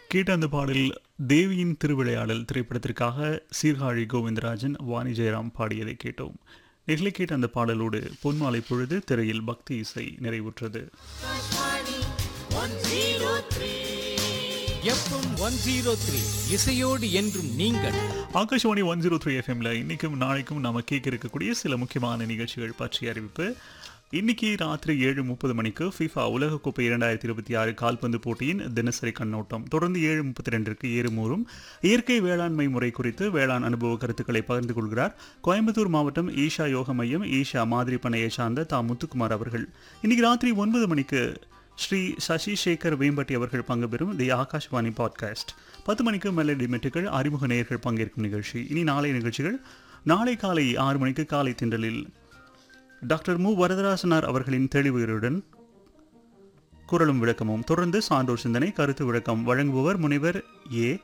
கேட்ட அந்த பாடல் தேவியின் திருவிளையாடல் திரைப்படத்திற்காக சீர்காழி கோவிந்தராஜன் வாணி ஜெயராம் பாடியதை கேட்டோம் நெகிழி கேட்ட அந்த பாடலோடு பொன்மாலை பொழுது திரையில் பக்தி இசை நிறைவுற்றது எஃப்எம் ஒன் ஜீரோ த்ரீ இசையோடு என்றும் நீங்கள் ஆகாஷவாணி ஒன் ஜீரோ த்ரீ எஃப்எம்ல இன்னைக்கும் நாளைக்கும் நாம கேட்க இருக்கக்கூடிய சில முக்கியமான நிகழ்ச்சிகள் பற்றிய அறிவிப்பு இன்னைக்கு ராத்திரி ஏழு முப்பது மணிக்கு ஃபிஃபா உலகக்கோப்பை இரண்டாயிரத்தி இருபத்தி ஆறு கால்பந்து போட்டியின் தினசரி கண்ணோட்டம் தொடர்ந்து ஏழு முப்பத்தி ரெண்டிற்கு ஏறுமூறும் இயற்கை வேளாண்மை முறை குறித்து வேளாண் அனுபவ கருத்துக்களை பகிர்ந்து கொள்கிறார் கோயம்புத்தூர் மாவட்டம் ஈஷா யோக மையம் ஈஷா மாதிரி பண்ணையை சார்ந்த தா முத்துக்குமார் அவர்கள் இன்னைக்கு ராத்திரி ஒன்பது மணிக்கு ஸ்ரீ சசி சேகர் வேம்பட்டி அவர்கள் பங்கு பெறும் தி ஆகாஷ்வாணி பாட்காஸ்ட் பத்து மணிக்கு மெலடி மெட்டுகள் அறிமுக நேயர்கள் பங்கேற்கும் நிகழ்ச்சி இனி நாளை நிகழ்ச்சிகள் நாளை காலை ஆறு மணிக்கு காலை திண்டலில் டாக்டர் மு வரதராசனார் அவர்களின் தெளிவுகளுடன் குரலும் விளக்கமும் தொடர்ந்து சான்றோர் சிந்தனை கருத்து விளக்கம் வழங்குபவர் முனைவர் ஏ